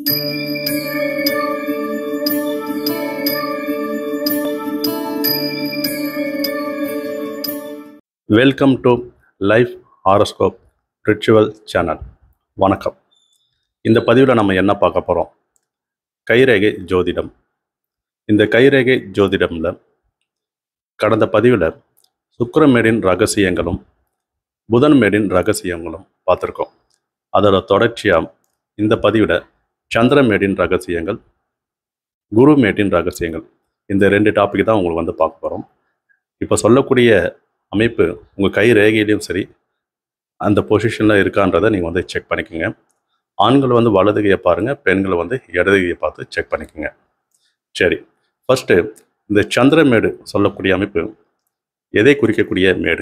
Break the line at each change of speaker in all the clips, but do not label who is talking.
welcome to life horoscope ritual channel வணக்கம் இந்த பதிவில் நம்ம என்ன பார்க்க போகிறோம் கைரேகை ஜோதிடம் இந்த கைரேகை ஜோதிடம்ல கடந்த பதிவில் சுக்கிரமேடின் ரகசியங்களும் புதன்மேடின் ரகசியங்களும் பார்த்துருக்கோம் அதோட தொடர்ச்சியாக இந்த பதிவில் சந்திரமேடின் ரகசியங்கள் குருமேட்டின் ரகசியங்கள் இந்த ரெண்டு டாபிக் தான் உங்களுக்கு வந்து பார்க்க போகிறோம் இப்போ சொல்லக்கூடிய அமைப்பு உங்கள் கை ரேகையிலையும் சரி அந்த பொசிஷனில் இருக்கான்றதை நீங்கள் வந்து செக் பண்ணிக்கோங்க ஆண்கள் வந்து வலது கையை பாருங்கள் பெண்கள் வந்து இடது கையை பார்த்து செக் பண்ணிக்கோங்க சரி ஃபஸ்ட்டு இந்த சந்திரமேடு சொல்லக்கூடிய அமைப்பு எதை குறிக்கக்கூடிய மேடு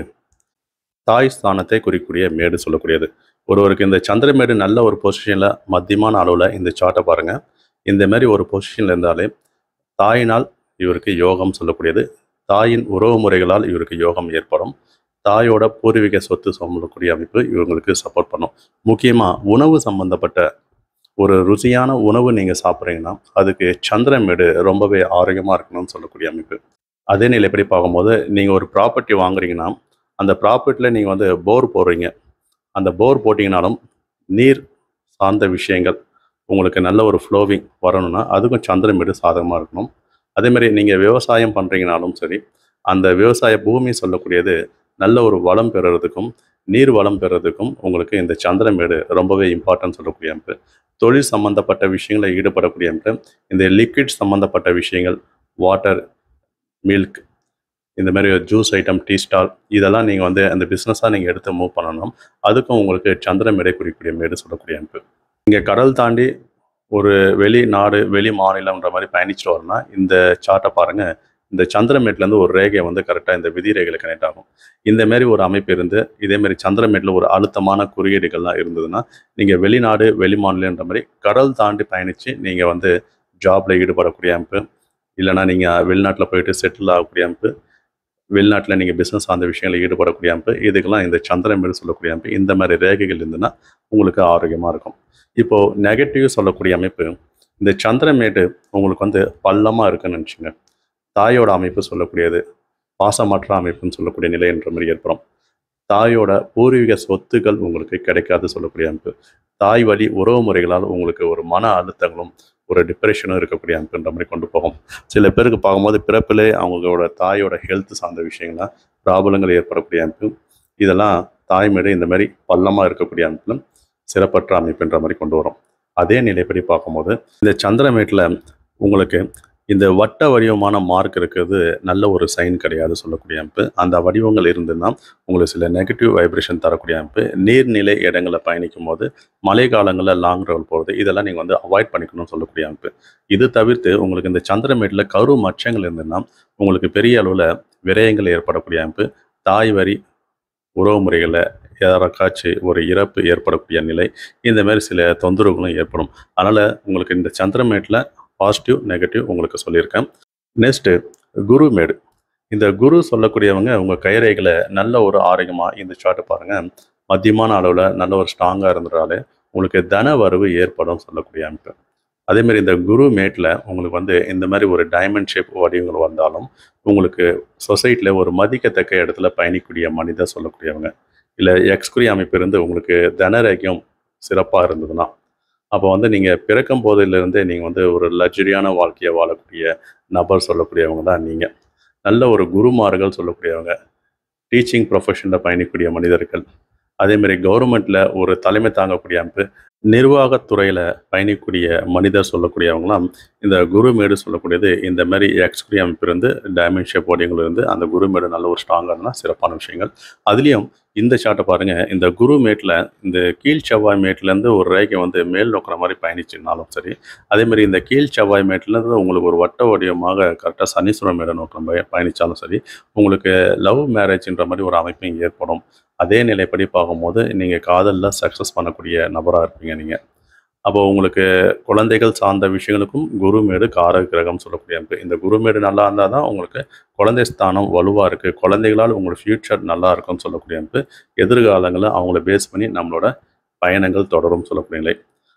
தாய் ஸ்தானத்தை குறிக்கக்கூடிய மேடு சொல்லக்கூடியது ஒருவருக்கு இந்த சந்திரமேடு நல்ல ஒரு பொசிஷனில் மத்தியமான அளவில் இந்த சார்ட்டை பாருங்கள் இந்த மாதிரி ஒரு பொசிஷனில் இருந்தாலே தாயினால் இவருக்கு யோகம் சொல்லக்கூடியது தாயின் உறவு முறைகளால் இவருக்கு யோகம் ஏற்படும் தாயோட பூர்வீக சொத்து சொல்லக்கூடிய அமைப்பு இவங்களுக்கு சப்போர்ட் பண்ணும் முக்கியமாக உணவு சம்பந்தப்பட்ட ஒரு ருசியான உணவு நீங்கள் சாப்பிட்றீங்கன்னா அதுக்கு சந்திரமேடு ரொம்பவே ஆரோக்கியமாக இருக்கணும்னு சொல்லக்கூடிய அமைப்பு அதே நிலை எப்படி பார்க்கும்போது நீங்கள் ஒரு ப்ராப்பர்ட்டி வாங்குறீங்கன்னா அந்த ப்ராப்பர்ட்டியில் நீங்கள் வந்து போர் போடுறீங்க அந்த போர் போட்டிங்கனாலும் நீர் சார்ந்த விஷயங்கள் உங்களுக்கு நல்ல ஒரு ஃப்ளோவிங் வரணும்னா அதுக்கும் சந்திரமேடு சாதகமாக இருக்கணும் அதே மாதிரி நீங்கள் விவசாயம் பண்ணுறீங்கனாலும் சரி அந்த விவசாய பூமி சொல்லக்கூடியது நல்ல ஒரு வளம் பெறுறதுக்கும் நீர் வளம் பெறுறதுக்கும் உங்களுக்கு இந்த சந்திரமேடு ரொம்பவே இம்பார்ட்டன்ட் சொல்லக்கூடிய அமைப்பு தொழில் சம்மந்தப்பட்ட விஷயங்களை ஈடுபடக்கூடிய அமைப்பு இந்த லிக்விட் சம்மந்தப்பட்ட விஷயங்கள் வாட்டர் மில்க் இந்த மாதிரி ஜூஸ் ஐட்டம் டீ ஸ்டால் இதெல்லாம் நீங்கள் வந்து அந்த பிஸ்னஸாக நீங்கள் எடுத்து மூவ் பண்ணணும் அதுக்கும் உங்களுக்கு சந்திரமேடை குறிக்கக்கூடிய மேடு சொல்லக்கூடிய அமைப்பு இங்கே கடல் தாண்டி ஒரு வெளி நாடு வெளி மாநிலம்ன்ற மாதிரி பயணிச்சுட்டு வரணும்னா இந்த சார்ட்டை பாருங்கள் இந்த சந்திரமேட்லேருந்து ஒரு ரேகை வந்து கரெக்டாக இந்த விதி ரேகையில் கனெக்ட் ஆகும் இந்த மாதிரி ஒரு அமைப்பு இருந்து இதே மாதிரி சந்திரமேட்டில் ஒரு அழுத்தமான குறியீடுகள்லாம் இருந்ததுன்னா நீங்கள் வெளிநாடு வெளி மாநிலன்ற மாதிரி கடல் தாண்டி பயணித்து நீங்கள் வந்து ஜாபில் ஈடுபடக்கூடிய அமைப்பு இல்லைனா நீங்கள் வெளிநாட்டில் போயிட்டு செட்டில் ஆகக்கூடிய அமைப்பு வெளிநாட்டில் நீங்கள் பிஸ்னஸ் சார்ந்த விஷயங்களில் ஈடுபடக்கூடிய அமைப்பு இதுக்கெல்லாம் இந்த சந்திரமேடு சொல்லக்கூடிய அமைப்பு இந்த மாதிரி ரேகைகள் இருந்துன்னா உங்களுக்கு ஆரோக்கியமாக இருக்கும் இப்போது நெகட்டிவ் சொல்லக்கூடிய அமைப்பு இந்த சந்திரமேடு உங்களுக்கு வந்து பள்ளமாக இருக்குன்னு நினச்சிங்க தாயோட அமைப்பு சொல்லக்கூடியது பாசமற்ற அமைப்புன்னு சொல்லக்கூடிய நிலை என்ற மாதிரி ஏற்படும் தாயோட பூர்வீக சொத்துக்கள் உங்களுக்கு கிடைக்காது சொல்லக்கூடிய அமைப்பு தாய் வழி உறவு முறைகளால் உங்களுக்கு ஒரு மன அழுத்தங்களும் ஒரு டிப்ரெஷனும் இருக்கக்கூடிய அமைப்புன்ற மாதிரி கொண்டு போகும் சில பேருக்கு பார்க்கும்போது பிறப்பிலே அவங்களோட தாயோட ஹெல்த் சார்ந்த விஷயங்கள்லாம் ப்ராப்ளங்கள் ஏற்படக்கூடிய அமைப்பு இதெல்லாம் தாய்மேடு இந்த மாதிரி பள்ளமாக இருக்கக்கூடிய அமைப்பிலும் சிறப்பற்ற அமைப்புன்ற மாதிரி கொண்டு வரும் அதே நிலைப்படி பார்க்கும்போது இந்த சந்திரமேட்டில் உங்களுக்கு இந்த வட்ட வடிவமான மார்க் இருக்கிறது நல்ல ஒரு சைன் கிடையாது சொல்லக்கூடிய அமைப்பு அந்த வடிவங்கள் இருந்துன்னா உங்களுக்கு சில நெகட்டிவ் வைப்ரேஷன் தரக்கூடிய அமைப்பு நீர்நிலை இடங்களில் பயணிக்கும் போது மழை காலங்களில் லாங் ட்ராவல் போகிறது இதெல்லாம் நீங்கள் வந்து அவாய்ட் பண்ணிக்கணும்னு சொல்லக்கூடிய அமைப்பு இது தவிர்த்து உங்களுக்கு இந்த சந்திரமேட்டில் கரு மச்சங்கள் இருந்துன்னா உங்களுக்கு பெரிய அளவில் விரயங்கள் ஏற்படக்கூடிய அமைப்பு தாய் வரி உறவு முறைகளில் யாராக்காச்சும் ஒரு இறப்பு ஏற்படக்கூடிய நிலை இந்த மாதிரி சில தொந்தரவுகளும் ஏற்படும் அதனால் உங்களுக்கு இந்த சந்திரமேட்டில் பாசிட்டிவ் நெகட்டிவ் உங்களுக்கு சொல்லியிருக்கேன் நெக்ஸ்ட்டு குரு மேடு இந்த குரு சொல்லக்கூடியவங்க உங்கள் கைரேகளை நல்ல ஒரு ஆரோக்கியமாக இந்த சார்ட்டு பாருங்கள் மத்தியமான அளவில் நல்ல ஒரு ஸ்ட்ராங்காக இருந்ததாலே உங்களுக்கு தன வரவு ஏற்படும் சொல்லக்கூடிய அமைப்பு அதேமாரி இந்த குரு மேட்டில் உங்களுக்கு வந்து இந்த மாதிரி ஒரு டைமண்ட் ஷேப் வடிவங்கள் வந்தாலும் உங்களுக்கு சொசைட்டியில் ஒரு மதிக்கத்தக்க இடத்துல பயணிக்கூடிய மனிதர் சொல்லக்கூடியவங்க இல்லை எக்ஸ்குரி அமைப்பு இருந்து உங்களுக்கு தனரேகியம் சிறப்பாக இருந்ததுன்னா அப்போ வந்து நீங்கள் பிறக்கும் போதிலிருந்தே நீங்கள் வந்து ஒரு லக்ஸரியான வாழ்க்கையை வாழக்கூடிய நபர் சொல்லக்கூடியவங்க தான் நீங்கள் நல்ல ஒரு குருமார்கள் சொல்லக்கூடியவங்க டீச்சிங் ப்ரொஃபஷனில் பயணிக்கூடிய மனிதர்கள் அதேமாரி கவர்மெண்ட்டில் ஒரு தலைமை தாங்கக்கூடிய அமைப்பு நிர்வாகத்துறையில் பயணிக்கூடிய மனிதர் சொல்லக்கூடியவங்களாம் இந்த குருமேடு சொல்லக்கூடியது இந்த மாதிரி எக்ஸ்குரி அமைப்பு இருந்து டைமென்ஷியப் போடியங்கள் இருந்து அந்த குருமேடு நல்ல ஒரு ஸ்ட்ராங்காக இருந்தால் சிறப்பான விஷயங்கள் அதுலேயும் இந்த சார்ட்டை பாருங்கள் இந்த குரு மேட்டில் இந்த கீழ் செவ்வாய் மேட்லேருந்து ஒரு ரேகை வந்து மேல் நோக்கிற மாதிரி பயணிச்சுனாலும் சரி அதேமாதிரி இந்த கீழ் செவ்வாய் மேட்லேருந்து உங்களுக்கு ஒரு வட்ட வடிவமாக கரெக்டாக சனீஸ்வரன் மேடை நோக்கிற மாதிரி பயணித்தாலும் சரி உங்களுக்கு லவ் மேரேஜ்ன்ற மாதிரி ஒரு அமைப்பும் ஏற்படும் அதே நிலைப்படி பார்க்கும்போது நீங்கள் காதலில் சக்ஸஸ் பண்ணக்கூடிய நபராக இருப்பீங்க நீங்கள் அப்போ உங்களுக்கு குழந்தைகள் சார்ந்த விஷயங்களுக்கும் குருமேடு காரக கிரகம் சொல்லக்கூடிய அமைப்பு இந்த குருமேடு நல்லா இருந்தால் தான் உங்களுக்கு குழந்தை ஸ்தானம் வலுவாக இருக்குது குழந்தைகளால் உங்களோட ஃப்யூச்சர் நல்லா இருக்கும்னு சொல்லக்கூடிய அமைப்பு எதிர்காலங்களில் அவங்கள பேஸ் பண்ணி நம்மளோட பயணங்கள் தொடரும் சொல்லக்கூடிய நிலை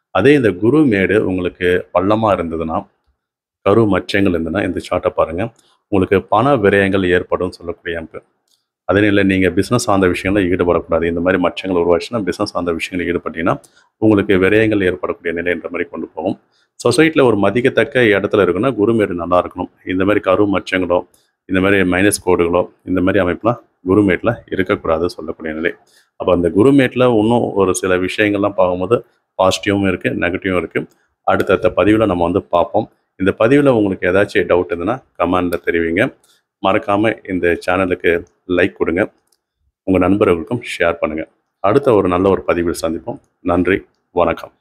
அதே இந்த குரு மேடு உங்களுக்கு பள்ளமாக இருந்ததுன்னா கரு மச்சங்கள் இருந்ததுன்னா இந்த சார்ட்டை பாருங்கள் உங்களுக்கு பண விரயங்கள் ஏற்படும் சொல்லக்கூடிய அமைப்பு அதே இல்லை நீங்கள் பிஸ்னஸ் சார்ந்த விஷயங்களில் ஈடுபடக்கூடாது இந்த மாதிரி மச்சங்கள் உருவாச்சுன்னா பிஸ்னஸ் சார்ந்த விஷயங்களில் ஈடுபட்டீங்கன்னா உங்களுக்கு விரயங்கள் ஏற்படக்கூடிய நிலைன்ற மாதிரி கொண்டு போகும் சொசைட்டியில் ஒரு மதிக்கத்தக்க இடத்துல இருக்குன்னா குருமேடு நல்லா இருக்கணும் இந்த மாதிரி கரு மச்சங்களோ இந்த மாதிரி மைனஸ் கோடுகளோ இந்த மாதிரி அமைப்புலாம் குருமேட்டில் இருக்கக்கூடாது சொல்லக்கூடிய நிலை அப்போ அந்த குருமேட்டில் இன்னும் ஒரு சில விஷயங்கள்லாம் பார்க்கும்போது பாசிட்டிவும் இருக்குது நெகட்டிவும் இருக்குது அடுத்தடுத்த பதிவில் நம்ம வந்து பார்ப்போம் இந்த பதிவில் உங்களுக்கு ஏதாச்சும் டவுட் இருந்ததுன்னா கமெண்டில் தெரிவிங்க மறக்காமல் இந்த சேனலுக்கு லைக் கொடுங்க உங்கள் நண்பர்களுக்கும் ஷேர் பண்ணுங்கள் அடுத்த ஒரு நல்ல ஒரு பதிவில் சந்திப்போம் நன்றி வணக்கம்